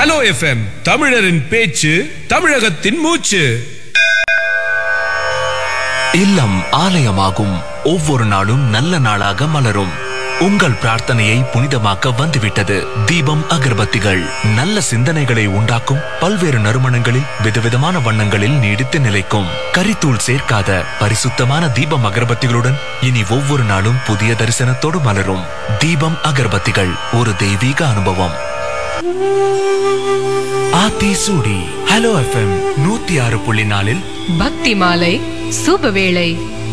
hello FM தமிழரின் பேச்சு தமிழகத்தின் மூச்சு இல்லம் ஆலயமாகும் ஒவ்வொரு நாளும் நல்ல நாளாக மலரும் உங்கள் பிரார்த்தனையை புனிதமாக்க வந்துவிட்டது தீபம் அகர்பத்திகள் நல்ல சிந்தனைகளை உண்டாக்கும் பல்வேறு நறுமணங்களில் விதவிதமான வண்ணங்களில் நீடித்து நிலைக்கும் கரித்தூள் சேர்க்காத பரிசுத்தமான தீபம் அகர்பத்திகளுடன் இனி ஒவ்வொரு நாளும் புதிய தரிசனத்தோடு மலரும் தீபம் அகர்பத்திகள் ஒரு தெய்வீக அனுபவம் ஆத்தி சூடி ஹலோ எஃப்எம் நூத்தி ஆறு புள்ளி நாலில் பக்தி மாலை சுபவேளை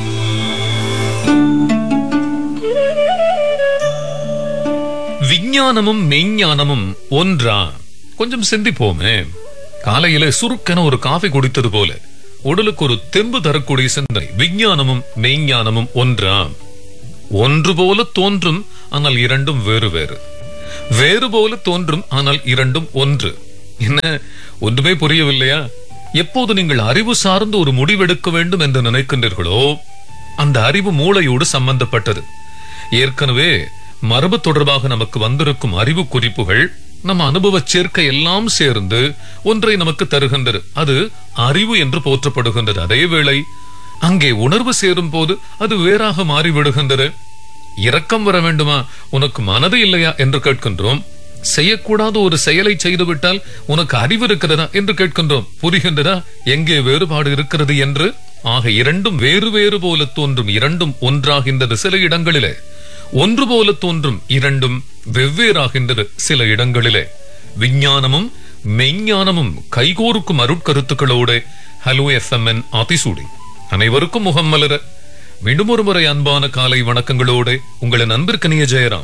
விஞ்ஞானமும் மெய்ஞானமும் ஒன்றா கொஞ்சம் சிந்திப்போமே காலையில சுருக்கென ஒரு காஃபி குடித்தது போல உடலுக்கு ஒரு தெம்பு தரக்கூடிய சிந்தனை விஞ்ஞானமும் மெய்ஞானமும் ஒன்றா ஒன்று போல தோன்றும் ஆனால் இரண்டும் வேறு வேறு வேறு போல தோன்றும் ஆனால் இரண்டும் ஒன்று என்ன ஒன்றுமே புரியவில்லையா எப்போது நீங்கள் அறிவு சார்ந்து ஒரு முடிவெடுக்க வேண்டும் என்று நினைக்கின்றீர்களோ அந்த அறிவு மூளையோடு சம்பந்தப்பட்டது ஏற்கனவே மரபு தொடர்பாக நமக்கு வந்திருக்கும் அறிவு குறிப்புகள் நம்ம அனுபவ சேர்க்கை எல்லாம் சேர்ந்து ஒன்றை நமக்கு தருகின்றது அது அறிவு என்று போற்றப்படுகின்றது அதேவேளை அங்கே உணர்வு சேரும் போது அது வேறாக மாறிவிடுகின்றது இரக்கம் வர வேண்டுமா உனக்கு மனது இல்லையா என்று கேட்கின்றோம் செய்யக்கூடாத ஒரு செயலை செய்துவிட்டால் உனக்கு அறிவு இருக்கிறதா என்று கேட்கின்றோம் புரிகின்றதா எங்கே வேறுபாடு இருக்கிறது என்று ஆக இரண்டும் வேறு வேறு போல தோன்றும் இரண்டும் ஒன்றாகின்றது சில இடங்களிலே ஒன்று போல தோன்றும் இரண்டும் வெவ்வேறாகின்றது சில இடங்களிலே விஞ்ஞானமும் மெய்ஞானமும் கைகோர்க்கும் அருட்கருத்துக்களோடு ஹலோ எஃப்எம்என் ஆதிசூடி அனைவருக்கும் முகம் மலர மீண்டும் ஒரு முறை அன்பான காலை வணக்கங்களோடு உங்களின் அன்பிற்கனிய ஜெயராம்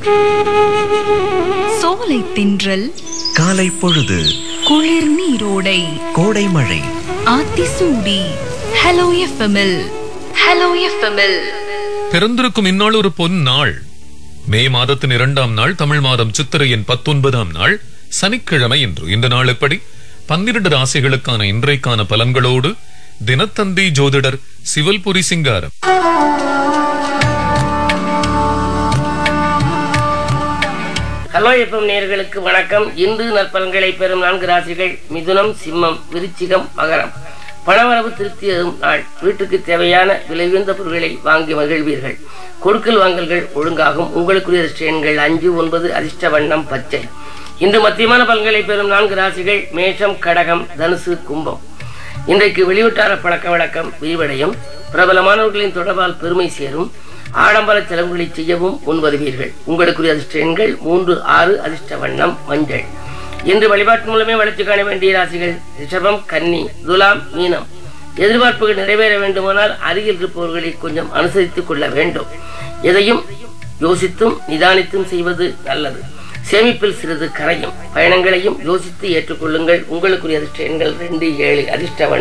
சோலை தின்றல் காலை பொழுது குளிர் நீரோடை கோடை மழை ஆத்திசூடி ஹலோ எஃப்எம்எல் ஹலோ எஃப்எம்எல் பிறந்திருக்கும் இந்நாள் ஒரு பொன் நாள் மே மாதத்தின் இரண்டாம் நாள் தமிழ் மாதம் சித்திரையின் பத்தொன்பதாம் நாள் சனிக்கிழமை என்று இந்த நாள் எப்படி பன்னிரண்டு ராசிகளுக்கான இன்றைக்கான பலன்களோடு தினத்தந்தி ஜோதிடர் சிவல்புரி சிங்காரம் ஹலோ எஃப்எம் நேயர்களுக்கு வணக்கம் இன்று நற்பலன்களை பெறும் நான்கு ராசிகள் மிதுனம் சிம்மம் விருச்சிகம் மகரம் பணவரவு திருப்தியதும் நாள் வீட்டுக்கு தேவையான விலையுயர்ந்த பொருட்களை வாங்கி மகிழ்வீர்கள் கொடுக்கல் வாங்கல்கள் ஒழுங்காகும் உங்களுக்குரிய ஸ்ட்ரெயின்கள் அஞ்சு ஒன்பது அதிர்ஷ்ட வண்ணம் பச்சை இன்று மத்தியமான பலன்களை பெறும் நான்கு ராசிகள் மேஷம் கடகம் தனுசு கும்பம் இன்றைக்கு வெளிவட்டார பழக்க வழக்கம் விரிவடையும் பிரபலமானவர்களின் தொடர்பால் பெருமை சேரும் ஆடம்பர செலவுகளை செய்யவும் முன்வருவீர்கள் உங்களுக்குரிய அதிர்ஷ்ட எண்கள் மூன்று ஆறு அதிர்ஷ்ட வண்ணம் மஞ்சள் இன்று வழிபாட்டு மூலமே வளர்ச்சி காண வேண்டிய ராசிகள் ரிஷபம் கன்னி துலாம் மீனம் எதிர்பார்ப்புகள் நிறைவேற வேண்டுமானால் அருகில் இருப்பவர்களை கொஞ்சம் அனுசரித்துக் கொள்ள வேண்டும் எதையும் யோசித்தும் நிதானித்தும் செய்வது நல்லது சேமிப்பில் சிறிது கரையும் பயணங்களையும் யோசித்து ஏற்றுக்கொள்ளுங்கள் உங்களுக்குரிய அதிர்ஷ்ட எண்கள் ரெண்டு ஏழு அதிர்ஷ்ட வண்ணம்